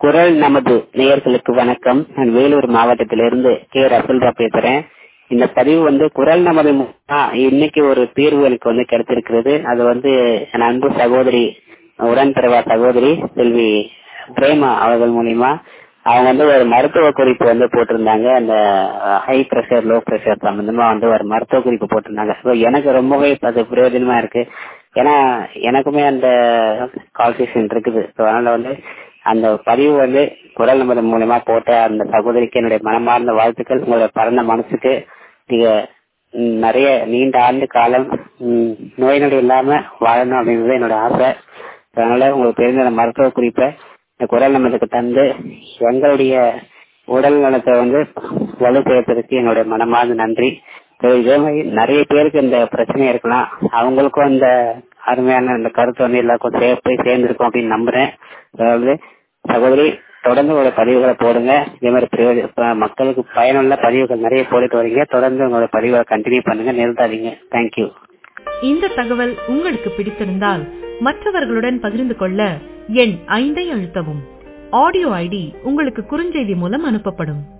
குரல் நமது நேயர்களுக்கு வணக்கம் நான் வேலூர் மாவட்டத்திலிருந்து கே ரசுல்பா பேசுறேன் இந்த பதிவு வந்து குரல் நமது மூலமா இன்னைக்கு ஒரு தீர்வு எனக்கு வந்து கிடைச்சிருக்கிறது அது வந்து என் அன்பு சகோதரி உடன்பிறவா சகோதரி செல்வி பிரேமா அவர்கள் மூலியமா அவங்க வந்து ஒரு மருத்துவ குறிப்பு வந்து போட்டிருந்தாங்க அந்த ஹை பிரஷர் லோ பிரஷர் சம்பந்தமா வந்து ஒரு மருத்துவ குறிப்பு போட்டிருந்தாங்க ஸோ எனக்கு ரொம்பவே அது பிரயோஜனமா இருக்கு ஏன்னா எனக்குமே அந்த கால்குலேஷன் இருக்குது ஸோ அதனால வந்து அந்த பதிவு வந்து குரல் நம்பர் மூலயமா போட்ட அந்த சகோதரிக்கு என்னுடைய மனமார்ந்த வாழ்த்துக்கள் உங்களுடைய பரந்த மனசுக்கு நீங்க நிறைய நீண்ட ஆண்டு காலம் நோய் நொடி இல்லாம வாழணும் அப்படின்றது என்னோட ஆசை அதனால உங்களுக்கு தெரிஞ்ச மருத்துவ குறிப்பை இந்த குரல் நம்பருக்கு தந்து எங்களுடைய உடல் நலத்தை வந்து வலு சேர்ப்பதற்கு என்னுடைய மனமார்ந்த நன்றி இதே மாதிரி நிறைய பேருக்கு இந்த பிரச்சனை இருக்கலாம் அவங்களுக்கும் அந்த அருமையான இந்த கருத்து வந்து எல்லாருக்கும் போய் சேர்ந்திருக்கும் அப்படின்னு நம்புறேன் அதாவது சகோதரி தொடர்ந்து உங்களோட பதிவுகளை போடுங்க இதே மாதிரி பிரயோஜன மக்களுக்கு பயனுள்ள பதிவுகள் நிறைய போட்டுட்டு வரீங்க தொடர்ந்து உங்களோட பதிவுகளை கண்டினியூ பண்ணுங்க நிறுத்தாதீங்க தேங்க்யூ இந்த தகவல் உங்களுக்கு பிடித்திருந்தால் மற்றவர்களுடன் பகிர்ந்து கொள்ள எண் ஐந்தை அழுத்தவும் ஆடியோ ஐடி உங்களுக்கு குறுஞ்செய்தி மூலம் அனுப்பப்படும்